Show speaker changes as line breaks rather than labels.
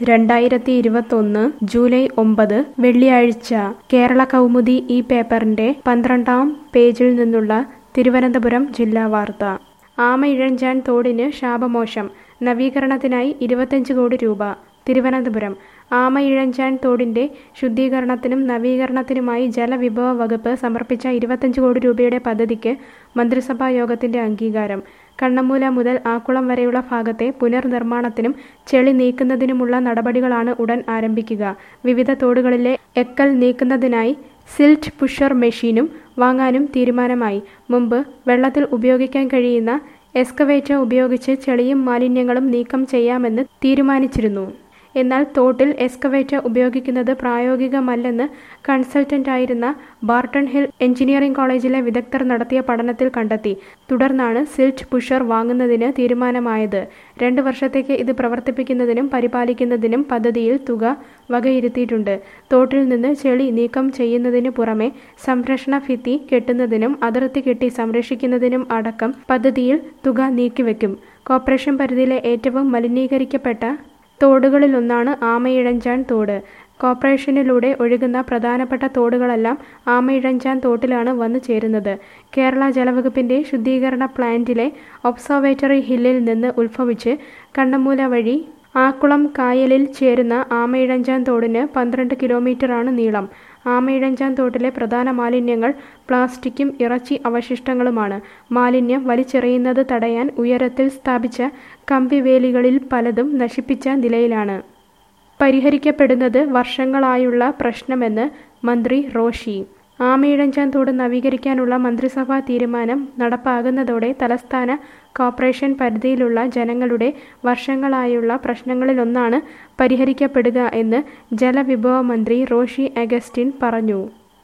രണ്ടായിരത്തി ഇരുപത്തൊന്ന് ജൂലൈ ഒമ്പത് വെള്ളിയാഴ്ച കേരള കൗമുദി ഈ പേപ്പറിന്റെ പന്ത്രണ്ടാം പേജിൽ നിന്നുള്ള തിരുവനന്തപുരം ജില്ലാ വാർത്ത ആമയിഴഞ്ചാൻ തോടിന് ശാപമോശം നവീകരണത്തിനായി ഇരുപത്തഞ്ച് കോടി രൂപ തിരുവനന്തപുരം ആമയിഴഞ്ചാൻ തോടിന്റെ ശുദ്ധീകരണത്തിനും നവീകരണത്തിനുമായി ജലവിഭവ വകുപ്പ് സമർപ്പിച്ച ഇരുപത്തഞ്ച് കോടി രൂപയുടെ പദ്ധതിക്ക് മന്ത്രിസഭാ യോഗത്തിന്റെ അംഗീകാരം കണ്ണമൂല മുതൽ ആക്കുളം വരെയുള്ള ഭാഗത്തെ പുനർനിർമ്മാണത്തിനും ചെളി നീക്കുന്നതിനുമുള്ള നടപടികളാണ് ഉടൻ ആരംഭിക്കുക വിവിധ തോടുകളിലെ എക്കൽ നീക്കുന്നതിനായി സിൽറ്റ് പുഷർ മെഷീനും വാങ്ങാനും തീരുമാനമായി മുമ്പ് വെള്ളത്തിൽ ഉപയോഗിക്കാൻ കഴിയുന്ന എക്സ്കവേറ്റർ ഉപയോഗിച്ച് ചെളിയും മാലിന്യങ്ങളും നീക്കം ചെയ്യാമെന്ന് തീരുമാനിച്ചിരുന്നു എന്നാൽ തോട്ടിൽ എക്സ്കവേറ്റർ ഉപയോഗിക്കുന്നത് പ്രായോഗികമല്ലെന്ന് കൺസൾട്ടന്റായിരുന്ന ബാർട്ടൺ ഹിൽ എഞ്ചിനീയറിംഗ് കോളേജിലെ വിദഗ്ധർ നടത്തിയ പഠനത്തിൽ കണ്ടെത്തി തുടർന്നാണ് സിൽറ്റ് പുഷർ വാങ്ങുന്നതിന് തീരുമാനമായത് രണ്ട് വർഷത്തേക്ക് ഇത് പ്രവർത്തിപ്പിക്കുന്നതിനും പരിപാലിക്കുന്നതിനും പദ്ധതിയിൽ തുക വകയിരുത്തിയിട്ടുണ്ട് തോട്ടിൽ നിന്ന് ചെളി നീക്കം ചെയ്യുന്നതിനു പുറമെ സംരക്ഷണ ഭിത്തി കെട്ടുന്നതിനും അതിർത്തി കെട്ടി സംരക്ഷിക്കുന്നതിനും അടക്കം പദ്ധതിയിൽ തുക നീക്കിവെക്കും കോർപ്പറേഷൻ പരിധിയിലെ ഏറ്റവും മലിനീകരിക്കപ്പെട്ട തോടുകളിലൊന്നാണ് ആമയിഴഞ്ചാൻ തോട് കോർപ്പറേഷനിലൂടെ ഒഴുകുന്ന പ്രധാനപ്പെട്ട തോടുകളെല്ലാം ആമയിഴഞ്ചാൻ തോട്ടിലാണ് വന്നു ചേരുന്നത് കേരള ജലവകുപ്പിന്റെ ശുദ്ധീകരണ പ്ലാന്റിലെ ഒബ്സർവേറ്ററി ഹില്ലിൽ നിന്ന് ഉത്ഭവിച്ച് കണ്ണമൂല വഴി ആക്കുളം കായലിൽ ചേരുന്ന ആമയിഴഞ്ചാൻ തോടിന് പന്ത്രണ്ട് കിലോമീറ്ററാണ് നീളം ആമയിഴഞ്ചാൻ തോട്ടിലെ പ്രധാന മാലിന്യങ്ങൾ പ്ലാസ്റ്റിക്കും ഇറച്ചി അവശിഷ്ടങ്ങളുമാണ് മാലിന്യം വലിച്ചെറിയുന്നത് തടയാൻ ഉയരത്തിൽ സ്ഥാപിച്ച കമ്പിവേലികളിൽ പലതും നശിപ്പിച്ച നിലയിലാണ് പരിഹരിക്കപ്പെടുന്നത് വർഷങ്ങളായുള്ള പ്രശ്നമെന്ന് മന്ത്രി റോഷി ആമയിഴഞ്ചാൻ തോട് നവീകരിക്കാനുള്ള മന്ത്രിസഭാ തീരുമാനം നടപ്പാകുന്നതോടെ തലസ്ഥാന കോർപ്പറേഷൻ പരിധിയിലുള്ള ജനങ്ങളുടെ വർഷങ്ങളായുള്ള പ്രശ്നങ്ങളിലൊന്നാണ് പരിഹരിക്കപ്പെടുക എന്ന് ജലവിഭവ മന്ത്രി റോഷി അഗസ്റ്റിൻ പറഞ്ഞു